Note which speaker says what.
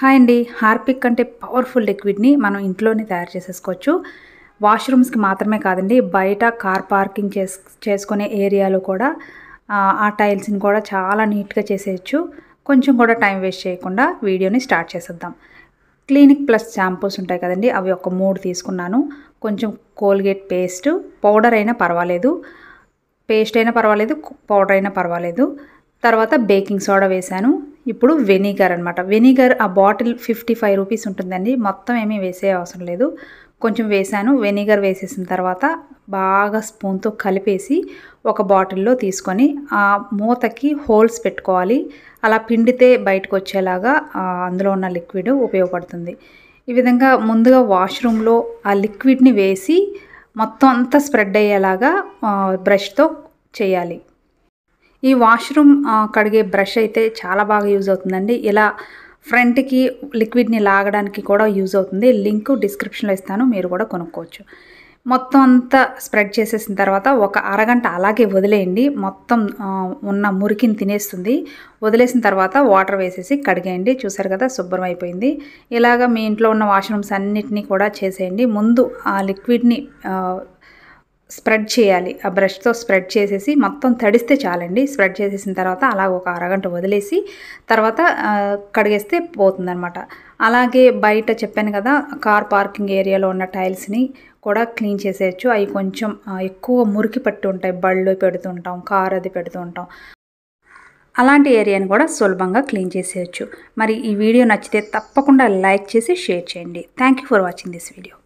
Speaker 1: hi అండి Harpic అంటే powerful లిక్విడ్ని మనం ఇంట్లోనే తయారు చేసేసుకోవచ్చు వాష్రూమ్స్కి మాత్రమే కాదండి బయట కార్ పార్కింగ్ చేస్ చేసుకునే ఏరియాలో కూడా ఆ, ఆ టైల్స్ని కూడా చాలా నీట్గా చేసేయచ్చు కొంచెం కూడా టైం వేస్ట్ చేయకుండా వీడియోని స్టార్ట్ చేసేద్దాం క్లినిక్ ప్లస్ షాంపూస్ ఉంటాయి కదండి అవి ఒక మూడు తీసుకున్నాను కొంచెం కోల్గేట్ పేస్ట్ పౌడర్ అయినా పర్వాలేదు పేస్ట్ అయినా పర్వాలేదు పౌడర్ అయినా పర్వాలేదు తర్వాత బేకింగ్ సోడా వేశాను ఇప్పుడు వెనిగర్ అనమాట వెనిగర్ ఆ బాటిల్ ఫిఫ్టీ ఫైవ్ రూపీస్ ఉంటుందండి మొత్తం ఏమీ వేసే అవసరం లేదు కొంచెం వేశాను వెనిగర్ వేసేసిన తర్వాత బాగా స్పూన్తో కలిపేసి ఒక బాటిల్లో తీసుకొని ఆ మూతకి హోల్స్ పెట్టుకోవాలి అలా పిండితే బయటకు వచ్చేలాగా ఆ, అందులో ఉన్న లిక్విడ్ ఉపయోగపడుతుంది ఈ విధంగా ముందుగా వాష్రూమ్లో ఆ లిక్విడ్ని వేసి మొత్తం అంతా స్ప్రెడ్ అయ్యేలాగా బ్రష్తో చేయాలి ఈ వాష్రూమ్ ఆ, కడిగే బ్రష్ అయితే చాలా బాగా యూజ్ అవుతుందండి ఇలా ఫ్రంట్కి లిక్విడ్ని లాగడానికి కూడా యూజ్ అవుతుంది లింక్ డిస్క్రిప్షన్లో ఇస్తాను మీరు కూడా కొనుక్కోవచ్చు మొత్తం అంతా స్ప్రెడ్ చేసేసిన తర్వాత ఒక అరగంట అలాగే వదిలేయండి మొత్తం ఆ, ఉన్న మురికిని తినేస్తుంది వదిలేసిన తర్వాత వాటర్ వేసేసి కడిగేయండి చూసారు కదా శుభ్రం అయిపోయింది ఇలాగ మీ ఇంట్లో ఉన్న వాష్రూమ్స్ అన్నిటినీ కూడా చేసేయండి ముందు ఆ లిక్విడ్ని ఆ, స్ప్రెడ్ చేయాలి ఆ బ్రష్తో స్ప్రెడ్ చేసేసి మొత్తం తడిస్తే చాలండి స్ప్రెడ్ చేసేసిన తర్వాత అలా ఒక అరగంట వదిలేసి తర్వాత ఆ, కడిగేస్తే పోతుందన్నమాట అలాగే బయట చెప్పాను కదా కార్ పార్కింగ్ ఏరియాలో ఉన్న టైల్స్ని కూడా క్లీన్ చేసేయచ్చు అవి కొంచెం ఆ, ఎక్కువ మురికి పట్టి ఉంటాయి బళ్ళు పెడుతుంటాం కార్ అది పెడుతూ ఉంటాం అలాంటి ఏరియాని కూడా సులభంగా క్లీన్ చేసేయచ్చు మరి ఈ వీడియో నచ్చితే తప్పకుండా లైక్ చేసి షేర్ చేయండి thank you for watching this video